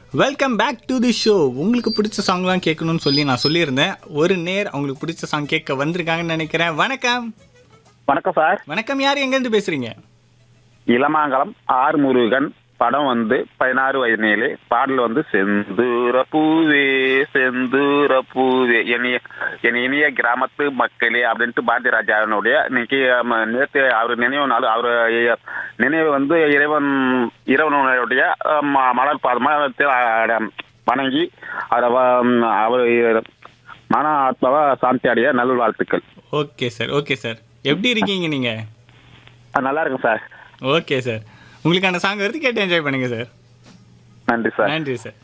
welcome back to the show உங்களுக்கு பிடிச்ச சாங்லாம் கேட்கணும்னு சொல்லி நான் சொல்லியிருந்தேன் ஒரு நேர் அவங்களுக்கு பிடிச்ச சாங் கேட்க வந்திருக்காங்கன்னு நினைக்கிறேன் வணக்கம் வணக்கம் சார் வணக்கம் யார் எங்கேருந்து பேசுறீங்க இளமாங்கலம் ஆர் முருகன் படம் வந்து பதினாறு வயதினிலே பாடல் வந்து செந்தூர பூவே செந்தூர பூவே இனிய என் இனிய கிராமத்து மக்களே அப்படின்ட்டு பாரதி ராஜாவினுடைய இன்னைக்கு ஆம, நேத்து அவர் நினைவு நாள் அவர் நினைவு வந்து இறைவன் இறைவனுடைய ம- மலர் பாதமாக வணங்கி அவரை வ- அவர் மன ஆத்மாவா சாந்தி அடைய நல்வாழ்த்துக்கள் ஓகே சார் ஓகே சார் எப்படி இருக்கீங்க நீங்க ஆ, நல்லா இருக்கும் சார் ஓகே சார் உங்களுக்கான சாங் வருது கேட்டு என்ஜாய் பண்ணுங்க சார் நன்றி சார் நன்றி சார்